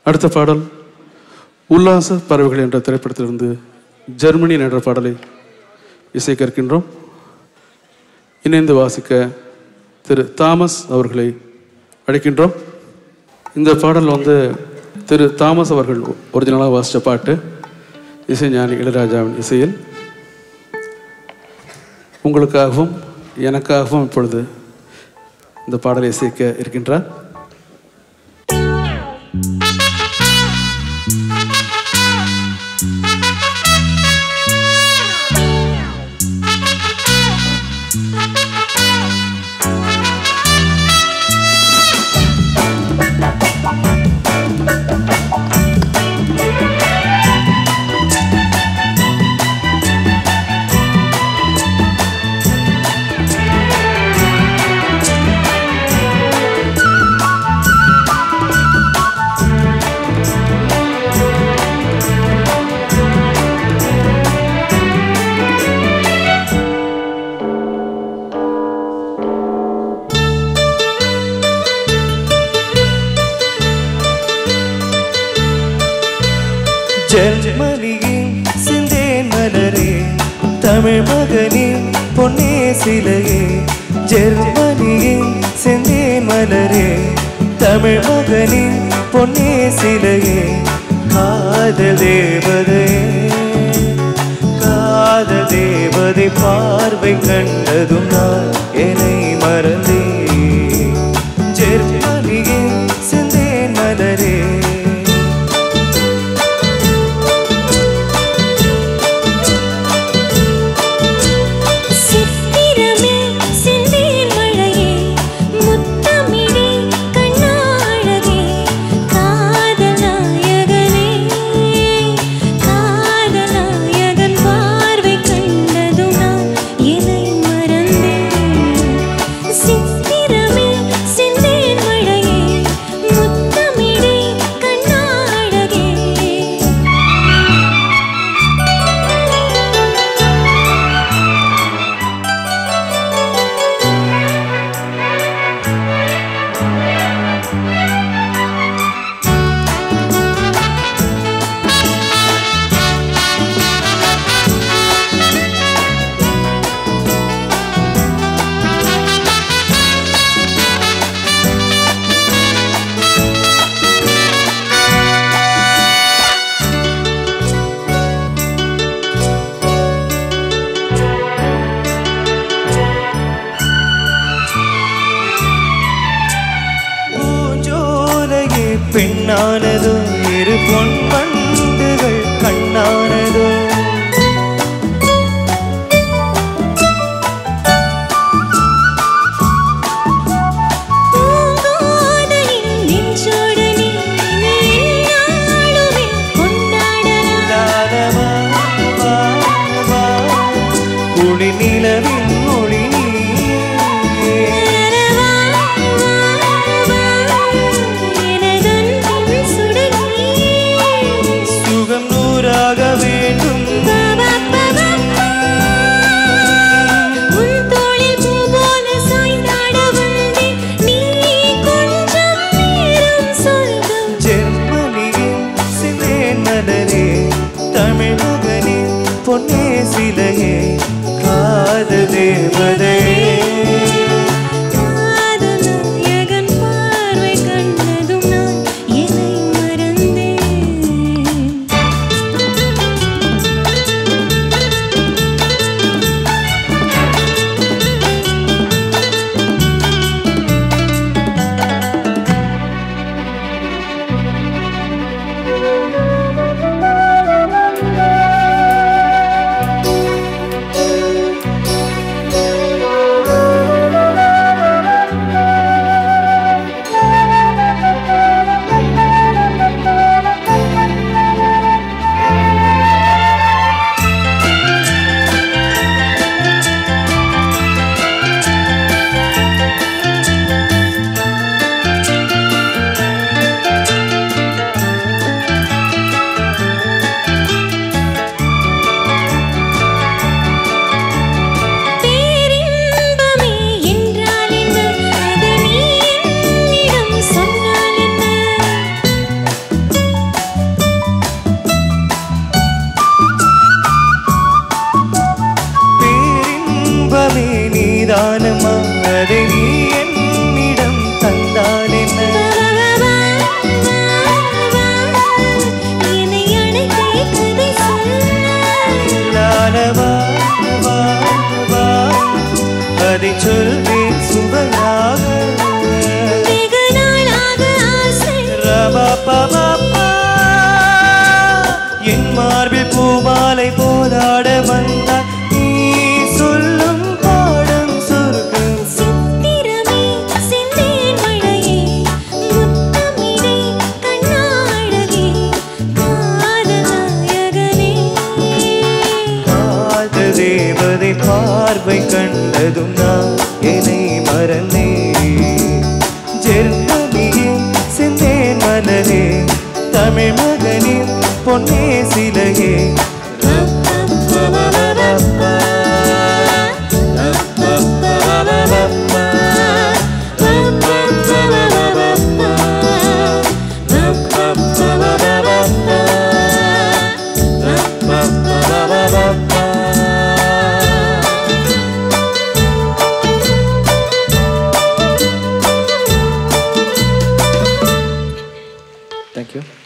அடுத்த பாடல் உல்லாச பறவைகள் என்ற திரைப்படத்திலிருந்து ஜெர்மனி என்ற பாடலை இசை கற்கின்றோம் இணைந்து வாசிக்க திரு தாமஸ் அவர்களை அழைக்கின்றோம் இந்த பாடல் வந்து திரு தாமஸ் அவர்கள் ஒரிஜினலாக வாசித்த பாட்டு இசைஞானி இளையராஜாவின் இசையில் உங்களுக்காகவும் எனக்காகவும் இப்பொழுது இந்த பாடலை இசைக்க இருக்கின்றார் ஜெர்மனியின் சிந்தேன் மலரே தமிழ் மகனின் பொன்னே சிலையே ஜெர்மனியின் சிந்தேன் மலரே தமிழ் மகனின் பொன்னே சிலையே காதல் தேவதே காதல் தேவதை பார்வை கண்டதும் நான் என்னை மறந்தே ஜெர்மனியின் சிந்தேன் மலரே சித்திரமே செந்தேன் மழையே முத்தமிழே கண்ணாழகே காதலாயகனே காதலாயகன் பார்வை கண்டதும் நான் என்னை மறந்தேன் சித்திரமே செந்தேன் மழையே முத்தமிழே கண்ணாழகே பூஞ்சோலையே பெண்ணானதோ இரு பொன் பண்டுகள் கண்ணானதோ பூங்காதலின் நெஞ்சோடு நீ எந்நாளுமே கொண்டாடலாம் லாலவா, வா, வா, குளி நிலவின் மொழி நீயே. வரவா, வா, வா, எனதன்பின் சுடர் நீ. சுகம் நூறாக வேண்டும் பபபபபா. என் மார்பில் பூமாலை போலாட வந்தாய் நீ சொல்லும் பாடம் சொர்க்கம் சித்திரமே செந்தேன் மழையே முத்தமிழே கண்ணாழகே காதல் நாயகனே காத தேவதை பார்வை கண்டதும் நான் என்னை மறந்தே ஜெர்மனியே செந்தேன் மலரே தமிழ் மகனே பொன்னே சிலையே தேங்க்யூ